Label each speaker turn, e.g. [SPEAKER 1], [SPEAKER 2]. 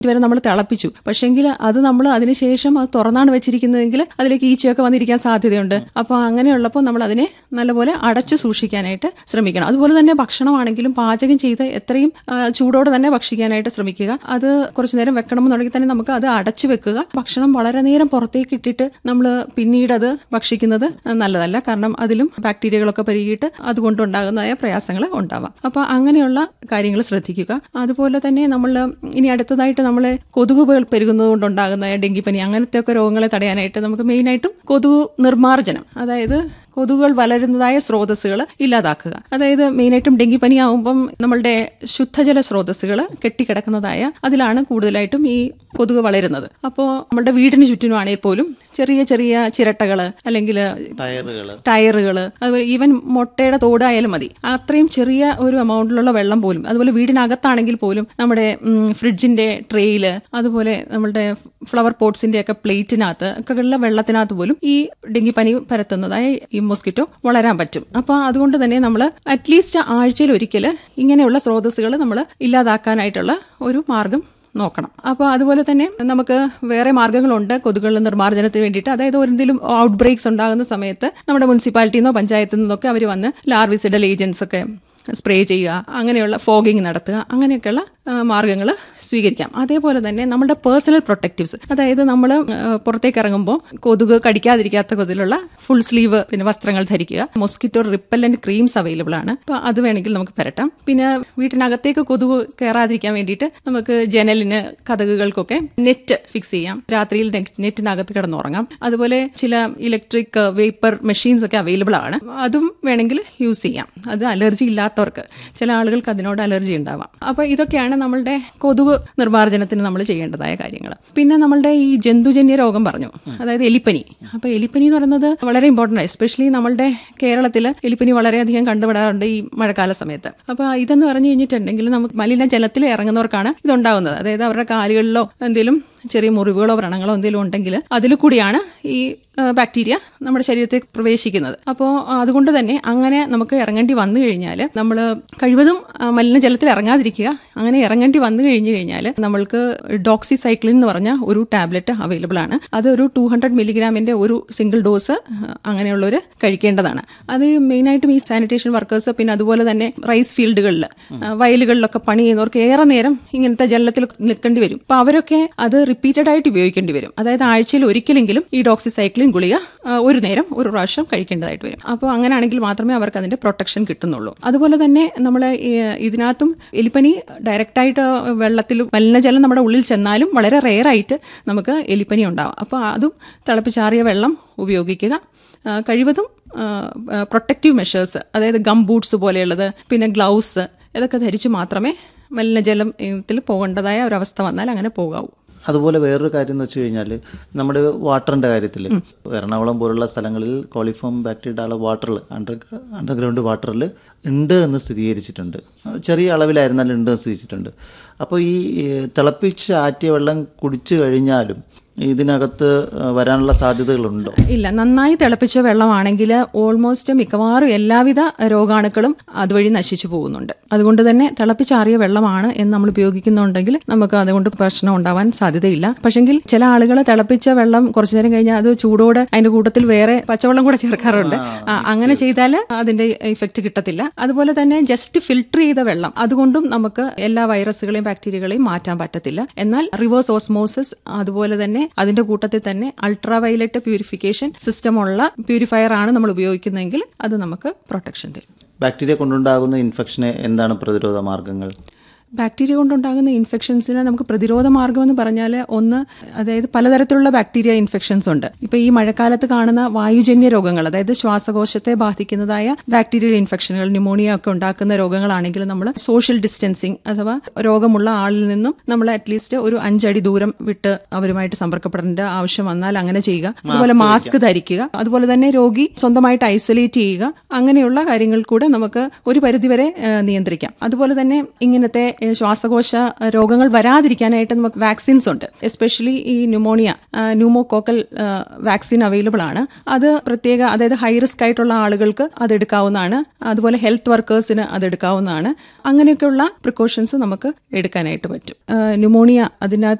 [SPEAKER 1] വരെ നമ്മൾ തിളപ്പിച്ചു പക്ഷെങ്കിൽ അത് നമ്മൾ അതിനുശേഷം അത് തുറന്നാണ് വെച്ചിരിക്കുന്നതെങ്കിൽ അതിലേക്ക് ഈച്ചയൊക്കെ വന്നിരിക്കാൻ സാധ്യതയുണ്ട് അപ്പോൾ അങ്ങനെയുള്ളപ്പോൾ നമ്മൾ അതിനെ നല്ലപോലെ അടച്ചു സൂക്ഷിക്കാനായിട്ട് ശ്രമിക്കണം അതുപോലെ തന്നെ ഭക്ഷണമാണെങ്കിലും പാചകം ചെയ്ത് എത്രയും ആ, ചൂടോടെ തന്നെ ഭക്ഷിക്കാനായിട്ട് ശ്രമിക്കുക അത് കുറച്ചു നേരം വെക്കണമെന്നുണ്ടെങ്കിൽ തന്നെ നമുക്ക് അത് അടച്ചു വെക്കുക ഭക്ഷണം വളരെ നേരം പുറത്തേക്ക് ഇട്ടിട്ട് നമ്മൾ പിന്നീട് അത് ഭക്ഷിക്കുന്നത് നല്ലതല്ല കാരണം അതിലും ബാക്ടീരിയകളൊക്കെ പെരുകിയിട്ട് അതുകൊണ്ടുണ്ടാകുന്നതായ പ്രയാസങ്ങൾ ഉണ്ടാവാം അപ്പോൾ അങ്ങനെയുള്ള കാര്യങ്ങൾ ശ്രദ്ധിക്കുക അതുപോലെ തന്നെ നമ്മൾ ഇനി അടുത്തതായിട്ട് നമ്മൾ കൊതുകുകൾ പെരുകുന്നത് കൊണ്ടുണ്ടാകുന്ന ഡെങ്കിപ്പനി അങ്ങനത്തെ ഒക്കെ രോഗങ്ങളെ തടയാനായിട്ട് നമുക്ക് മെയിനായിട്ടും കൊതുക് നിർമ്മാർജ്ജനം അതായത് കൊതുകുകൾ വളരുന്നതായ സ്രോതസ്സുകൾ ഇല്ലാതാക്കുക അതായത് മെയിനായിട്ടും ഡെങ്കിപ്പനി ആകുമ്പം നമ്മളുടെ ശുദ്ധജല സ്രോതസ്സുകൾ കെട്ടിക്കിടക്കുന്നതായ അതിലാണ് കൂടുതലായിട്ടും ഈ കൊതുക് വളരുന്നത് അപ്പോൾ നമ്മുടെ വീടിന് ചുറ്റിനുമാണെങ്കിൽ പോലും ചെറിയ ചെറിയ ചിരട്ടകൾ അല്ലെങ്കിൽ
[SPEAKER 2] ടയറുകൾ
[SPEAKER 1] ടയറുകൾ അതുപോലെ ഈവൻ മുട്ടയുടെ തോടായാലും മതി അത്രയും ചെറിയ ഒരു എമൗണ്ടിലുള്ള വെള്ളം പോലും അതുപോലെ വീടിനകത്താണെങ്കിൽ പോലും നമ്മുടെ ഉം, ഫ്രിഡ്ജിന്റെ ട്രേയിൽ അതുപോലെ നമ്മുടെ ഫ്ലവർ പോട്ട്സിന്റെ ഒക്കെ പ്ലേറ്റിനകത്ത് ഒക്കെ ഉള്ള വെള്ളത്തിനകത്ത് പോലും ഈ ഡെങ്കിപ്പനി പരത്തുന്നതായ ഈ മോസ്കിറ്റോ വളരാൻ പറ്റും അപ്പോൾ അതുകൊണ്ട് തന്നെ നമ്മൾ അറ്റ്ലീസ്റ്റ് ആഴ്ചയിൽ ഒരിക്കൽ ഇങ്ങനെയുള്ള സ്രോതസ്സുകൾ നമ്മൾ ഇല്ലാതാക്കാനായിട്ടുള്ള ഒരു മാർഗം നോക്കണം അപ്പോൾ അതുപോലെ തന്നെ നമുക്ക് വേറെ മാർഗ്ഗങ്ങളുണ്ട് കൊതുകുകളുടെ നിർമ്മാർജ്ജനത്തിന് വേണ്ടിയിട്ട് അതായത് എന്തെങ്കിലും ഔട്ട് ബ്രേക്സ് ഉണ്ടാകുന്ന സമയത്ത് നമ്മുടെ മുനിസിപ്പാലിറ്റിയിൽ നിന്നോ പഞ്ചായത്തിൽ നിന്നൊക്കെ അവർ വന്ന് ലാർവിസിഡൽ ഏജൻസ് ഒക്കെ സ്പ്രേ ചെയ്യുക അങ്ങനെയുള്ള ഫോഗിങ് നടത്തുക അങ്ങനെയൊക്കെയുള്ള മാർഗ്ഗങ്ങൾ സ്വീകരിക്കാം അതേപോലെ തന്നെ നമ്മുടെ പേഴ്സണൽ പ്രൊട്ടക്റ്റീവ്സ് അതായത് നമ്മൾ പുറത്തേക്ക് ഇറങ്ങുമ്പോൾ കൊതുക് കടിക്കാതിരിക്കാത്ത കൊതിലുള്ള ഫുൾ സ്ലീവ് പിന്നെ വസ്ത്രങ്ങൾ ധരിക്കുക മൊസ്കിറ്റോ റിപ്പല്ലന്റ് ക്രീംസ് അവൈലബിൾ ആണ് അപ്പോൾ അത് വേണമെങ്കിൽ നമുക്ക് പുരട്ടാം പിന്നെ വീട്ടിനകത്തേക്ക് കൊതുക് കയറാതിരിക്കാൻ വേണ്ടിയിട്ട് നമുക്ക് ജനലിന് കഥകുകൾക്കൊക്കെ നെറ്റ് ഫിക്സ് ചെയ്യാം രാത്രിയിൽ നെറ്റിനകത്ത് കിടന്നുറങ്ങാം അതുപോലെ ചില ഇലക്ട്രിക് വേപ്പർ മെഷീൻസ് ഒക്കെ അവൈലബിൾ ആണ് അതും വേണമെങ്കിൽ യൂസ് ചെയ്യാം അത് അലർജി ഇല്ലാത്തവർക്ക് ചില ആളുകൾക്ക് അതിനോട് അലർജി ഉണ്ടാവാം അപ്പോൾ ഇതൊക്കെയാണ് നമ്മളുടെ കൊതുക് നിർമ്മാർജ്ജനത്തിന് നമ്മൾ ചെയ്യേണ്ടതായ കാര്യങ്ങൾ പിന്നെ നമ്മളുടെ ഈ ജന്തുജന്യ രോഗം പറഞ്ഞു അതായത് എലിപ്പനി അപ്പോൾ എലിപ്പനി എന്ന് പറയുന്നത് വളരെ ഇമ്പോർട്ടൻ്റ് എസ്പെഷ്യലി നമ്മളുടെ കേരളത്തിൽ എലിപ്പനി വളരെയധികം കണ്ടുപെടാറുണ്ട് ഈ മഴക്കാല സമയത്ത് അപ്പോൾ ഇതെന്ന് പറഞ്ഞു കഴിഞ്ഞിട്ടുണ്ടെങ്കിൽ നമുക്ക് മലിനജലത്തിൽ ഇറങ്ങുന്നവർക്കാണ് ഇതുണ്ടാകുന്നത് അതായത് അവരുടെ കാലുകളിലോ എന്തെങ്കിലും ചെറിയ മുറിവുകളോ വ്രണങ്ങളോ എന്തെങ്കിലും ഉണ്ടെങ്കിൽ അതിൽ കൂടിയാണ് ഈ ആ, ബാക്ടീരിയ നമ്മുടെ ശരീരത്തിൽ പ്രവേശിക്കുന്നത് അപ്പോൾ അതുകൊണ്ട് തന്നെ അങ്ങനെ നമുക്ക് ഇറങ്ങേണ്ടി വന്നു കഴിഞ്ഞാൽ നമ്മൾ കഴിവതും ആ, മലിനജലത്തിൽ ഇറങ്ങാതിരിക്കുക അങ്ങനെ ഇറങ്ങേണ്ടി വന്നു കഴിഞ്ഞു കഴിഞ്ഞാൽ നമ്മൾക്ക് ഡോക്സി സൈക്ലിൻ എന്ന് പറഞ്ഞ ഒരു ടാബ്ലറ്റ് അവൈലബിൾ ആണ് അത് ഒരു ടു ഹൺഡ്രഡ് മില്ലിഗ്രാമിന്റെ ഒരു സിംഗിൾ ഡോസ് അങ്ങനെയുള്ളവർ കഴിക്കേണ്ടതാണ് അത് മെയിനായിട്ടും ഈ സാനിറ്റേഷൻ വർക്കേഴ്സ് പിന്നെ അതുപോലെ തന്നെ റൈസ് ഫീൽഡുകളിൽ വയലുകളിലൊക്കെ പണി ചെയ്യുന്നവർക്ക് ഏറെ നേരം ഇങ്ങനത്തെ ജലത്തിൽ നിൽക്കേണ്ടി വരും അപ്പൊ അവരൊക്കെ അത് റിപ്പീറ്റഡ് ആയിട്ട് ഉപയോഗിക്കേണ്ടി വരും അതായത് ആഴ്ചയിൽ ഒരിക്കലെങ്കിലും ഈ ഡോക്സിസൈക്ലിൻ ഗുളിക ആ, ഒരു നേരം ഒരു പ്രാവശ്യം കഴിക്കേണ്ടതായിട്ട് വരും അപ്പോൾ അങ്ങനെയാണെങ്കിൽ മാത്രമേ അവർക്ക് അതിന്റെ പ്രൊട്ടക്ഷൻ കിട്ടുന്നുള്ളൂ അതുപോലെ തന്നെ നമ്മൾ ഇതിനകത്തും എലിപ്പനി ഡയറക്റ്റായിട്ട് വെള്ളത്തിൽ മലിനജലം നമ്മുടെ ഉള്ളിൽ ചെന്നാലും വളരെ റെയർ ആയിട്ട് നമുക്ക് എലിപ്പനി ഉണ്ടാവും അപ്പോൾ അതും തിളപ്പിച്ചാറിയ വെള്ളം ഉപയോഗിക്കുക ആ, കഴിവതും പ്രൊട്ടക്റ്റീവ് മെഷേഴ്സ് അതായത് ഗം ബൂട്ട്സ് പോലെയുള്ളത് പിന്നെ ഗ്ലൗസ് ഇതൊക്കെ ധരിച്ച് മാത്രമേ മലിനജലത്തിൽ പോകേണ്ടതായ ഒരവസ്ഥ വന്നാൽ അങ്ങനെ പോകാവൂ
[SPEAKER 2] അതുപോലെ വേറൊരു കാര്യം എന്ന് വെച്ച് കഴിഞ്ഞാൽ നമ്മുടെ വാട്ടറിന്റെ കാര്യത്തിൽ എറണാകുളം പോലുള്ള സ്ഥലങ്ങളിൽ കോളിഫോം ബാക്ടീരിയ വാട്ടറിൽ അണ്ടർ അണ്ടർഗ്രൗണ്ട് വാട്ടറിൽ ഉണ്ട് എന്ന് സ്ഥിരീകരിച്ചിട്ടുണ്ട് ചെറിയ അളവിലായിരുന്നാലും ഉണ്ട് എന്ന് സ്ഥിരീകരിച്ചിട്ടുണ്ട് അപ്പോൾ ഈ ഏഹ്, തിളപ്പിച്ച് ആറ്റിയ വെള്ളം കുടിച്ചു കഴിഞ്ഞാലും ഇതിനകത്ത് ഏഹ്, വരാനുള്ള സാധ്യതകളുണ്ടോ
[SPEAKER 1] ഇല്ല നന്നായി തിളപ്പിച്ച വെള്ളമാണെങ്കിൽ ഓൾമോസ്റ്റ് മിക്കവാറും എല്ലാവിധ രോഗാണുക്കളും അതുവഴി നശിച്ചു പോകുന്നുണ്ട് അതുകൊണ്ട് തന്നെ തിളപ്പിച്ചാറിയ വെള്ളമാണ് എന്ന് നമ്മൾ ഉപയോഗിക്കുന്നുണ്ടെങ്കിൽ നമുക്ക് അതുകൊണ്ട് പ്രശ്നം ഉണ്ടാവാൻ സാധ്യതയില്ല പക്ഷെങ്കിൽ ചില ആളുകൾ തിളപ്പിച്ച വെള്ളം കുറച്ചു നേരം കഴിഞ്ഞാൽ അത് ചൂടോടെ അതിന്റെ കൂട്ടത്തിൽ വേറെ പച്ചവെള്ളം കൂടെ ചേർക്കാറുണ്ട് ആ, അങ്ങനെ ചെയ്താൽ അതിന്റെ ഇഫക്റ്റ് കിട്ടത്തില്ല അതുപോലെ തന്നെ ജസ്റ്റ് ഫിൽട്ടർ ചെയ്ത വെള്ളം അതുകൊണ്ടും നമുക്ക് എല്ലാ വൈറസുകളെയും ബാക്ടീരിയകളെയും മാറ്റാൻ പറ്റത്തില്ല എന്നാൽ റിവേഴ്സ് ഓസ്മോസിസ് അതുപോലെ തന്നെ അതിന്റെ കൂട്ടത്തിൽ തന്നെ അൾട്രാ വയലറ്റ് പ്യൂരിഫിക്കേഷൻ സിസ്റ്റം ഉള്ള പ്യൂരിഫയർ ആണ് നമ്മൾ ഉപയോഗിക്കുന്നതെങ്കിൽ അത് നമുക്ക് പ്രൊട്ടക്ഷൻ തരും
[SPEAKER 2] ബാക്ടീരിയ കൊണ്ടുണ്ടാകുന്ന ഇൻഫെക്ഷന് എന്താണ് പ്രതിരോധ മാർഗങ്ങൾ
[SPEAKER 1] ബാക്ടീരിയ കൊണ്ടുണ്ടാകുന്ന ഇൻഫെക്ഷൻസിന് നമുക്ക് പ്രതിരോധ മാർഗം എന്ന് പറഞ്ഞാൽ ഒന്ന് അതായത് പലതരത്തിലുള്ള ബാക്ടീരിയ ഇൻഫെക്ഷൻസ് ഉണ്ട് ഇപ്പൊ ഈ മഴക്കാലത്ത് കാണുന്ന വായുജന്യ രോഗങ്ങൾ അതായത് ശ്വാസകോശത്തെ ബാധിക്കുന്നതായ ബാക്ടീരിയൽ ഇൻഫെക്ഷനുകൾ ന്യൂമോണിയ ഒക്കെ ഉണ്ടാക്കുന്ന രോഗങ്ങളാണെങ്കിൽ നമ്മൾ സോഷ്യൽ ഡിസ്റ്റൻസിങ് അഥവാ രോഗമുള്ള ആളിൽ നിന്നും നമ്മൾ അറ്റ്ലീസ്റ്റ് ഒരു അഞ്ചടി ദൂരം വിട്ട് അവരുമായിട്ട് സമ്പർക്കപ്പെടേണ്ട ആവശ്യം വന്നാൽ അങ്ങനെ ചെയ്യുക അതുപോലെ മാസ്ക് ധരിക്കുക അതുപോലെ തന്നെ രോഗി സ്വന്തമായിട്ട് ഐസൊലേറ്റ് ചെയ്യുക അങ്ങനെയുള്ള കാര്യങ്ങൾ കൂടെ നമുക്ക് ഒരു പരിധിവരെ ഏഹ്, നിയന്ത്രിക്കാം അതുപോലെ തന്നെ ഇങ്ങനത്തെ ഏ, ശ്വാസകോശ രോഗങ്ങൾ വരാതിരിക്കാനായിട്ട് നമുക്ക് വാക്സിൻസ് ഉണ്ട് എസ്പെഷ്യലി ഈ ന്യൂമോണിയ ന്യൂമോകോക്കൽ വാക്സിൻ അവൈലബിൾ ആണ് അത് പ്രത്യേക അതായത് ഹൈ റിസ്ക് ആയിട്ടുള്ള ആളുകൾക്ക് അത് എടുക്കാവുന്നതാണ് അതുപോലെ ഹെൽത്ത് വർക്കേഴ്സിന് അത് എടുക്കാവുന്നതാണ് അങ്ങനെയൊക്കെയുള്ള പ്രിക്കോഷൻസ് നമുക്ക് എടുക്കാനായിട്ട് പറ്റും ന്യൂമോണിയ അതിനകത്ത്